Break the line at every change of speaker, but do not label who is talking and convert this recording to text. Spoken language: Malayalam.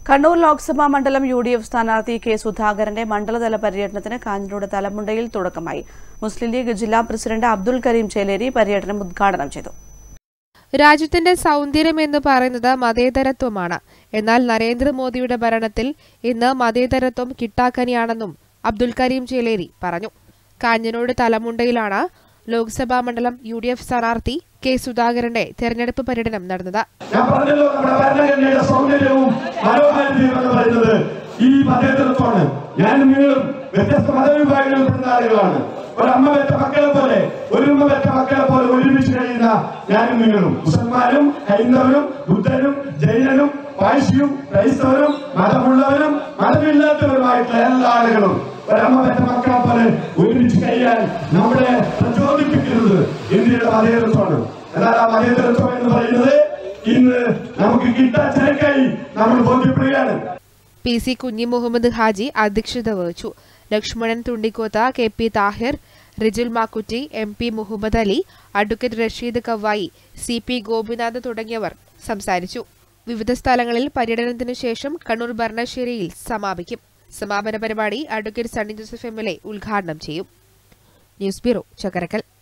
കണ്ണൂർ ലോക്സഭാ മണ്ഡലം യു ഡി എഫ് സ്ഥാനാർത്ഥി കെ സുധാകരന്റെ മണ്ഡലതല പര്യടനത്തിന് കാഞ്ഞിരോട് തലമുണ്ടയിൽ തുടക്കമായി മുസ്ലിം ലീഗ് ജില്ലാ പ്രസിഡന്റ് അബ്ദുൽ കരീം ചേലേരി പര്യടനം ഉദ്ഘാടനം ചെയ്തു
രാജ്യത്തിന്റെ സൗന്ദര്യം എന്ന് പറയുന്നത് മതേതരത്വമാണ് എന്നാൽ നരേന്ദ്രമോദിയുടെ ഭരണത്തിൽ ഇന്ന് മതേതരത്വം കിട്ടാക്കനിയാണെന്നും അബ്ദുൽ കരീം ചേലേരി പറഞ്ഞു കാഞ്ഞനോട് തലമുണ്ടയിലാണ് ലോക്സഭാ മണ്ഡലം യു ഡി എഫ് സ്ഥാനാർത്ഥി കെ സുധാകരന്റെ തെരഞ്ഞെടുപ്പ് പര്യടനം നടന്നത്
ഞാൻ പറഞ്ഞല്ലോ നമ്മുടെ ഭരണഘടനയുടെ സൗന്ദര്യവും മനോഹാരിതയും എന്ന് പറയുന്നത് ഈ മതേതരത്വമാണ് ഞാൻ നിങ്ങളും വ്യത്യസ്ത മതവിഭാഗങ്ങളിൽ പെടുന്ന ആളുകളാണ് ഒരമ്മ വെച്ച മക്കളെ പോലെ ഒരു ഉമ്മ വെച്ച മക്കളെ പോലെ ഒരുമിച്ച് കഴിയുന്ന ഞാനും നിങ്ങളും മുസൽമാനും ഹൈന്ദവനും ബുദ്ധനും ജൈനനും പാഴ്സിയും ക്രൈസ്തവരും മതമുള്ളവരും മതമില്ലാത്തവരുമായിട്ടുള്ള എല്ലാ ആളുകളും ഒരമ്മ വെച്ച മക്കളെ പോലെ ഒരുമിച്ച് കഴിയാൻ നമ്മളെ പ്രചോദിപ്പിക്കുന്നത് ഇന്ത്യയുടെ മതേതരത്വമാണ് എന്നാൽ ആ മതേതരത്വം എന്ന് പറയുന്നത് ഇന്ന് നമുക്ക് കിട്ടാൻ ചരക്കായി നമ്മൾ ബോധ്യപ്പെടുകയാണ്
പി സി കുഞ്ഞി മുഹമ്മദ് ഹാജി അധ്യക്ഷത വഹിച്ചു Lakshmanan Thundikkoth K P Thahir Rijil Makkutty M P Muhammad Ali advocate Rasheed Kavayi C P Gopinath തുടങ്ങിയവർ സംസാരിച്ചു വിവിധ സ്ഥലങ്ങളിൽ പര്യടനത്തിനു ശേഷം കണ്ണൂർ ഭരണശ്ശേരിയിൽ സമാപിക്കും സമാപന പരിപാടി advocate Sunny Joseph M L A ഉദ്ഘാടനം ചെയ്യും ന്യൂസ് ബ്യൂറോ ചക്കരക്കൽ